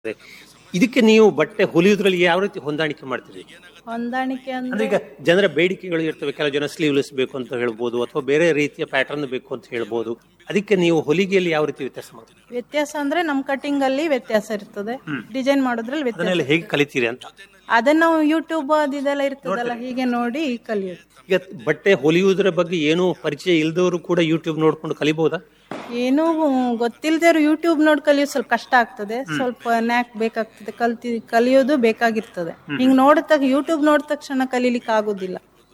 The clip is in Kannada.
ಇದಕ್ಕೆ ನೀವು ಬಟ್ಟೆ ಹೊಲಿಯೋದ್ರಲ್ಲಿ ಯಾವ ರೀತಿ ಹೊಂದಾಣಿಕೆ ಮಾಡ್ತೀರಿ ಹೊಂದಾಣಿಕೆ ಅಂದ್ರೆ ಅಂದ್ರೆ ಈಗ ಜನರ ಬೇಡಿಕೆಗಳು ಇರ್ತವೆ ಕೆಲವು ಜನ ಸ್ಲೀವ್ಲೆಸ್ ಬೇಕು ಅಂತ ಹೇಳ್ಬೋದು ಅಥವಾ ಬೇರೆ ರೀತಿಯ ಪ್ಯಾಟರ್ನ್ ಬೇಕು ಅಂತ ಹೇಳ್ಬೋದು ಅದಕ್ಕೆ ನೀವು ಹೊಲಿಗೆಯಲ್ಲಿ ಯಾವ ರೀತಿ ವ್ಯತ್ಯಾಸ ಮಾಡ್ತೀರಿ ವ್ಯತ್ಯಾಸ ಅಂದ್ರೆ ನಮ್ ಕಟಿಂಗ್ ಅಲ್ಲಿ ವ್ಯತ್ಯಾಸ ಇರ್ತದೆ ಡಿಸೈನ್ ಮಾಡೋದ್ರಲ್ಲಿ ವ್ಯತ್ಯಾಸ ಅದನ್ನೆಲ್ಲ ಹೇಗೆ ಕಲಿತೀರಿ ಅಂತ ಅದನ್ನ ನಾವು ಯೂಟ್ಯೂಬ್ ಅದೆಲ್ಲ ಇರ್ತದಲ್ಲ ಹೀಗೆ ನೋಡಿ ಕಲಿಯೋದು ಈಗ ಬಟ್ಟೆ ಹೊಲಿಯುವುದರ ಬಗ್ಗೆ ಏನೂ ಪರಿಚಯ ಇಲ್ದವರು ಕೂಡ ಯೂಟ್ಯೂಬ್ ನೋಡ್ಕೊಂಡು ಕಲಿಬಹುದಾ ಏನು ಗೊತ್ತಿಲ್ದೇರು ಯೂಟ್ಯೂಬ್ ನೋಡಿ ಕಲಿಯೋದು ಸ್ವಲ್ಪ ಕಷ್ಟ ಆಗ್ತದೆ ಸ್ವಲ್ಪ ನ್ಯಾಕ್ ಬೇಕಾಗ್ತದೆ ಕಲ್ತಿ ಕಲಿಯೋದು ಬೇಕಾಗಿರ್ತದೆ ಹಿಂಗ್ ನೋಡಿದ ತಕ್ಷಣ ಯೂಟ್ಯೂಬ್ ನೋಡಿದ ತಕ್ಷಣ ಕಲೀಲಿಕ್ಕೆ ಆಗುದಿಲ್ಲ